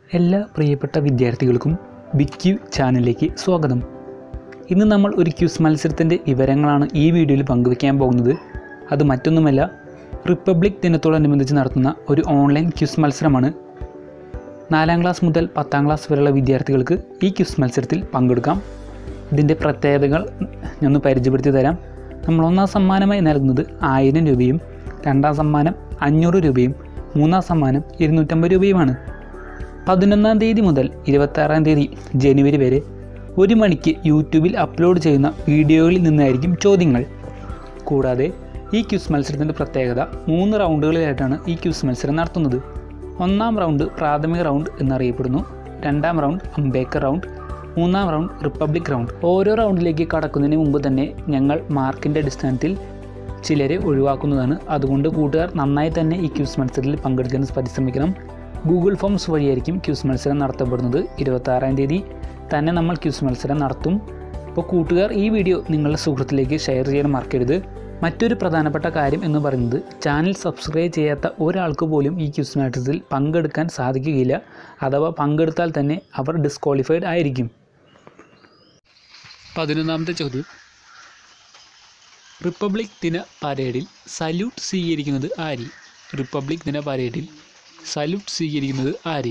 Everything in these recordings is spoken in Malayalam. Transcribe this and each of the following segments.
എല്ലാ പ്രിയപ്പെട്ട വിദ്യാർത്ഥികൾക്കും ബിഗ് ക്യു ചാനലിലേക്ക് സ്വാഗതം ഇന്ന് നമ്മൾ ഒരു ക്യൂസ് മത്സരത്തിൻ്റെ വിവരങ്ങളാണ് ഈ വീഡിയോയിൽ പങ്കുവയ്ക്കാൻ പോകുന്നത് അത് മറ്റൊന്നുമല്ല റിപ്പബ്ലിക് ദിനത്തോടനുബന്ധിച്ച് നടത്തുന്ന ഒരു ഓൺലൈൻ ക്യൂസ് മത്സരമാണ് നാലാം ക്ലാസ് മുതൽ പത്താം ക്ലാസ് വരെയുള്ള വിദ്യാർത്ഥികൾക്ക് ഈ ക്യൂസ് മത്സരത്തിൽ പങ്കെടുക്കാം ഇതിൻ്റെ പ്രത്യേകതകൾ ഞാനൊന്ന് പരിചയപ്പെടുത്തി തരാം നമ്മൾ ഒന്നാം സമ്മാനമായി നൽകുന്നത് ആയിരം രൂപയും രണ്ടാം സമ്മാനം അഞ്ഞൂറ് രൂപയും മൂന്നാം സമ്മാനം ഇരുന്നൂറ്റമ്പത് രൂപയുമാണ് പതിനൊന്നാം തീയതി മുതൽ ഇരുപത്താറാം തീയതി ജനുവരി വരെ ഒരു മണിക്ക് യൂട്യൂബിൽ അപ്ലോഡ് ചെയ്യുന്ന വീഡിയോകളിൽ നിന്നായിരിക്കും ചോദ്യങ്ങൾ കൂടാതെ ഈ ക്യൂസ് മത്സരത്തിൻ്റെ പ്രത്യേകത മൂന്ന് റൗണ്ടുകളിലായിട്ടാണ് ഈ ക്യൂസ് മത്സരം നടത്തുന്നത് ഒന്നാം റൗണ്ട് പ്രാഥമിക റൗണ്ട് എന്നറിയപ്പെടുന്നു രണ്ടാം റൗണ്ട് അംബേക്കർ റൗണ്ട് മൂന്നാം റൗണ്ട് റിപ്പബ്ലിക് റൗണ്ട് ഓരോ റൗണ്ടിലേക്ക് കടക്കുന്നതിന് മുമ്പ് തന്നെ ഞങ്ങൾ മാർക്കിൻ്റെ അടിസ്ഥാനത്തിൽ ചിലരെ ഒഴിവാക്കുന്നതാണ് അതുകൊണ്ട് കൂട്ടുകാർ നന്നായി തന്നെ ഈ ക്യൂസ് മത്സരത്തിൽ പങ്കെടുക്കാൻ പരിശ്രമിക്കണം ഗൂഗിൾ ഫോംസ് വഴിയായിരിക്കും ക്യൂസ് മത്സരം നടത്തപ്പെടുന്നത് ഇരുപത്താറാം തീയതി തന്നെ നമ്മൾ ക്യൂസ് മത്സരം നടത്തും അപ്പോൾ കൂട്ടുകാർ ഈ വീഡിയോ നിങ്ങളുടെ സുഹൃത്തിലേക്ക് ഷെയർ ചെയ്യാൻ മറക്കരുത് മറ്റൊരു പ്രധാനപ്പെട്ട കാര്യം എന്ന് പറയുന്നത് ചാനൽ സബ്സ്ക്രൈബ് ചെയ്യാത്ത ഒരാൾക്ക് പോലും ഈ ക്യൂസ് മത്സരത്തിൽ പങ്കെടുക്കാൻ സാധിക്കുകയില്ല അഥവാ പങ്കെടുത്താൽ തന്നെ അവർ ഡിസ്ക്വാളിഫൈഡ് ആയിരിക്കും പതിനൊന്നാമത്തെ ചോദ്യം റിപ്പബ്ലിക് ദിന പരേഡിൽ സല്യൂട്ട് സ്വീകരിക്കുന്നത് ആര് റിപ്പബ്ലിക് ദിന പരേഡിൽ സല്യൂട്ട് സ്വീകരിക്കുന്നത് ആര്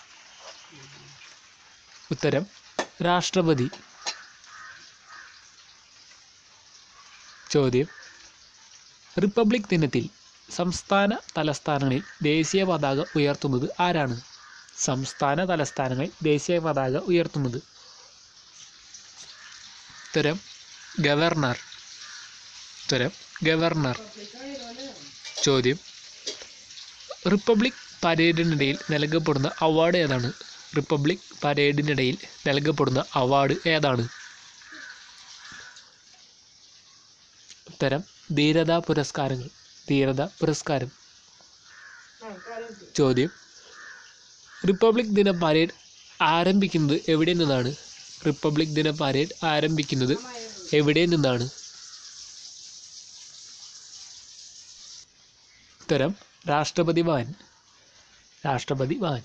ഉത്തരം രാഷ്ട്രപതി ചോദ്യം റിപ്പബ്ലിക് ദിനത്തിൽ സംസ്ഥാന തലസ്ഥാനങ്ങളിൽ ദേശീയ പതാക ഉയർത്തുന്നത് ആരാണ് സംസ്ഥാന തലസ്ഥാനങ്ങളിൽ ദേശീയ പതാക ഉയർത്തുന്നത് ഉത്തരം ഗവർണർ ഉത്തരം ഗവർണർ ചോദ്യം റിപ്പബ്ലിക് പരേഡിനിടയിൽ നൽകപ്പെടുന്ന അവാർഡ് ഏതാണ് റിപ്പബ്ലിക് പരേഡിനിടയിൽ നൽകപ്പെടുന്ന അവാർഡ് ഏതാണ് ഉത്തരം ധീരതാ പുരസ്കാരങ്ങൾ ധീരതാ പുരസ്കാരം ചോദ്യം റിപ്പബ്ലിക് ദിന പരേഡ് ആരംഭിക്കുന്നത് എവിടെ നിന്നാണ് റിപ്പബ്ലിക് ദിന പരേഡ് ആരംഭിക്കുന്നത് എവിടെ നിന്നാണ് ഉത്തരം രാഷ്ട്രപതി ഭവൻ രാഷ്ട്രപതി ഭവൻ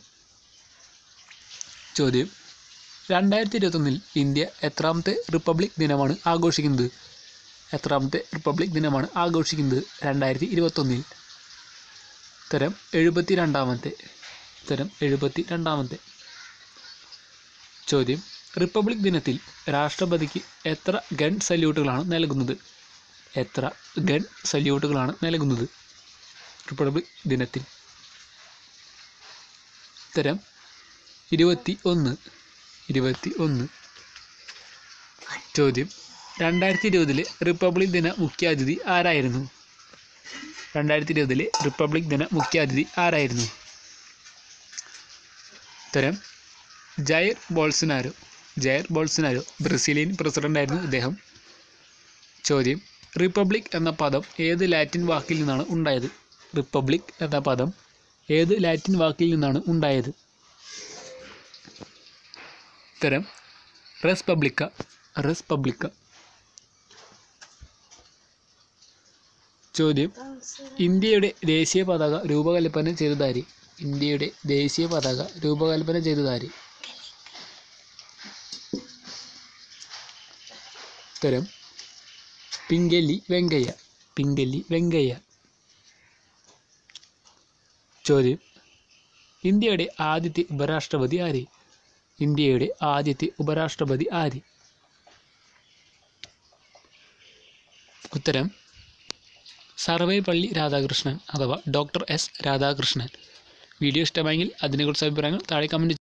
ചോദ്യം രണ്ടായിരത്തി ഇരുപത്തൊന്നിൽ ഇന്ത്യ എത്രാമത്തെ റിപ്പബ്ലിക് ദിനമാണ് ആഘോഷിക്കുന്നത് എത്രാമത്തെ റിപ്പബ്ലിക് ദിനമാണ് ആഘോഷിക്കുന്നത് രണ്ടായിരത്തി ഇരുപത്തൊന്നിൽ ഉത്തരം എഴുപത്തി രണ്ടാമത്തെ ഉത്തരം എഴുപത്തി രണ്ടാമത്തെ ചോദ്യം റിപ്പബ്ലിക് ദിനത്തിൽ രാഷ്ട്രപതിക്ക് എത്ര ഗൺ സല്യൂട്ടുകളാണ് നൽകുന്നത് എത്ര ഗൺ സല്യൂട്ടുകളാണ് നൽകുന്നത് റിപ്പബ്ലിക് ദിനത്തിൽ ഉത്തരം ഇരുപത്തി ഒന്ന് ഇരുപത്തി ഒന്ന് ചോദ്യം രണ്ടായിരത്തി ഇരുപതിലെ റിപ്പബ്ലിക് ദിന മുഖ്യാതിഥി ആരായിരുന്നു രണ്ടായിരത്തി ഇരുപതിലെ റിപ്പബ്ലിക് ദിന മുഖ്യാതിഥി ആരായിരുന്നു ഉത്തരം Jair Bolsonaro Jair Bolsonaro Brazilian പ്രസിഡൻ്റായിരുന്നു ഇദ്ദേഹം ചോദ്യം റിപ്പബ്ലിക് എന്ന പദം ഏത് ലാറ്റിൻ വാക്കിൽ നിന്നാണ് ഉണ്ടായത് റിപ്പബ്ലിക് എന്ന പദം ഏത് ലാറ്റിൻ വാക്കിൽ നിന്നാണ് ഉണ്ടായത് ഉത്തരം റെസ്പബ്ലിക്ക റെസ്പബ്ലിക്ക ചോദ്യം ഇന്ത്യയുടെ ദേശീയ പതാക രൂപകൽപ്പന ചെയ്തതാര് ഇന്ത്യയുടെ ദേശീയ പതാക രൂപകൽപ്പന ചെയ്തതാര് ഉത്തരം പിങ്കല്ലി വെങ്കയ്യ പിങ്കല്ലി വെങ്കയ്യ ചോദ്യം ഇന്ത്യയുടെ ആദ്യത്തെ ഉപരാഷ്ട്രപതി ആര് ഇന്ത്യയുടെ ആദ്യത്തെ ഉപരാഷ്ട്രപതി ആര് ഉത്തരം സർവേപ്പള്ളി രാധാകൃഷ്ണൻ അഥവാ ഡോക്ടർ എസ് രാധാകൃഷ്ണൻ വീഡിയോ ഇഷ്ടമായെങ്കിൽ അതിനെക്കുറിച്ച് അഭിപ്രായങ്ങൾ താഴെ കമൻറ്റ്